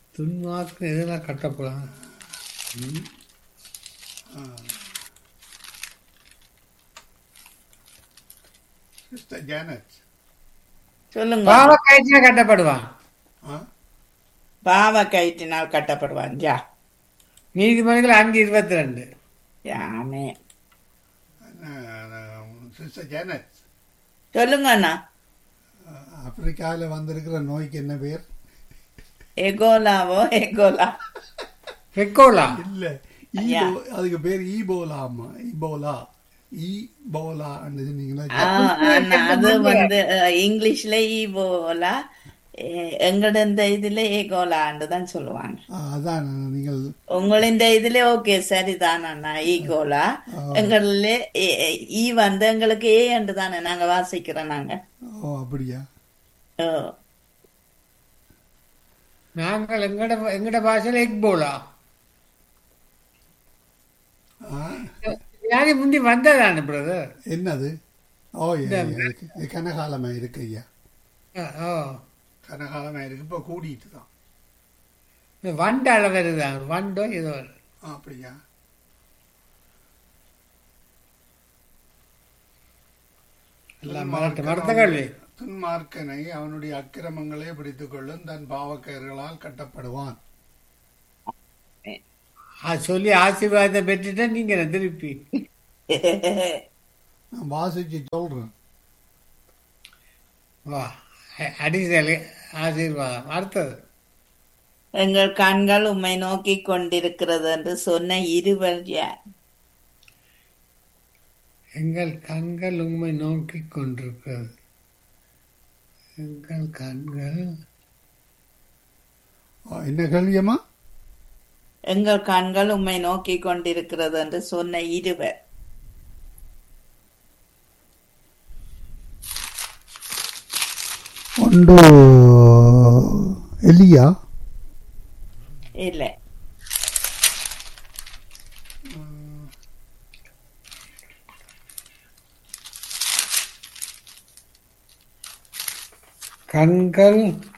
துன்மார்க்கு எதெல்லாம் கட்டப்படும் sister Janet சொல்லுங்க பாவ கயிற்றுல கட்டப்படுவான் ஆ பாவ கயிற்றினால் கட்டப்படுவான் யா நீதிமன்றங்கள் அஞ்சு இருபத்தி ரெண்டு யாமே சிஸ்டர் ஜானட் சொல்லுங்க அண்ணா ஆப்பிரிக்காவில் வந்திருக்கிற நோய்க்கு என்ன பேர் எகோலாவோ எகோலா பெக்கோலா இல்ல ஐயா. ஈபோ அதுக்கு பேர் ஈபோலாமா ஈபோலா ஈபோலா சொன்னீங்களா ஆ, அண்ணா, அது வந்து அஹ், இங்கிலீஷ்ல ஈபோலா எ- எங்கட இந்த இதுல ஏகோலான்னு தான் சொல்லுவாங்க ஆ, அதான் நீங்கள் உங்களின் இதுல ஓகே சரிதான் அண்ணா ஈகோலா எங்கள ஏ- ஏ- ஈ வந்து எங்களுக்கு ஏ என்று தானே நாங்க வாசிக்கிறோம் நாங்க ஓ அப்படியா ஓ, நாங்கள் எங்கட எங்கட பாஷையில் எக் போலா ஆ, யாரு முந்தி வந்ததானே பிரதர் என்னது ஓ ஏ, ஏ, இருக்கு. இது கனகாலமா இருக்கு ஐயா ஓ கனகாலமா இருக்கு இப்போ கூடிட்டு தான் இந்த வண்டால வருதான் வண்டோ ஏதோ வருது. ஆ, அப்படியா எல்லாம் மரத்து மரத்தக்கல்வி துன்மார்க்கனை அவனுடைய அக்கிரமங்களே பிடித்துக் கொள்ளும் தன் பாவக்கயிறுகளால் கட்டப்படுவான் அது சொல்லி ஆசீர்வாதத்தை பெற்றுட்டா நீங்க என்ன திருப்பி நான் வாசிச்சு சொல்றேன் வா அடிசல் ஆசீர்வாதம் அடுத்தது எங்கள் கண்கள் உம்மை நோக்கி கொண்டிருக்கிறது என்று சொன்ன இருவர் யார் எங்கள் கண்கள் உண்மை நோக்கி கொண்டிருக்கிறது எங்கள் கண்கள் ஆ, என்ன கேள்வியம்மா எங்கள் கண்கள் உம்மை நோக்கி கொண்டிருக்கிறது என்று சொன்ன இருவர் ஒன்று எலியா இல்லை கண்கள்